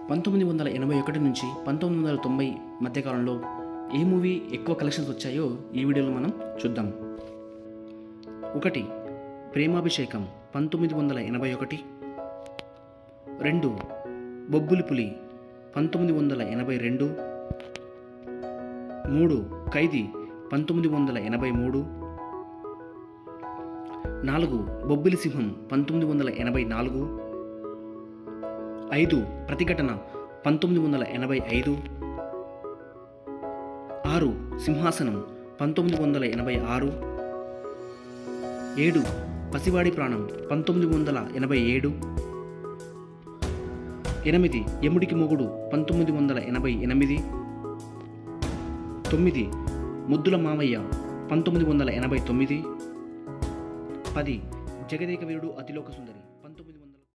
పంతొమ్మిది వందల ఎనభై ఒకటి నుంచి పంతొమ్మిది వందల తొంభై మధ్యకాలంలో ఏ మూవీ ఎక్కువ కలెక్షన్స్ వచ్చాయో ఈ వీడియోలో మనం చూద్దాం ఒకటి ప్రేమాభిషేకం పంతొమ్మిది వందల ఎనభై ఒకటి రెండు బొబ్బులి పులి పంతొమ్మిది వందల ఎనభై రెండు మూడు ఖైదీ పంతొమ్మిది వందల ఎనభై మూడు నాలుగు బొబ్బిలి సింహం పంతొమ్మిది వందల ఎనభై నాలుగు ఐదు ప్రతిఘటన పంతొమ్మిది వందల ఎనభై ఐదు ఆరు సింహాసనం పంతొమ్మిది వందల ఎనభై ఆరు ఏడు పసివాడి ప్రాణం పంతొమ్మిది వందల ఎనభై ఏడు ఎనిమిది యముడికి మొగుడు పంతొమ్మిది వందల ఎనభై ఎనిమిది తొమ్మిది ముద్దుల మామయ్య పంతొమ్మిది వందల ఎనభై తొమ్మిది పది జగదేక వీరుడు అతిలోక సుందరి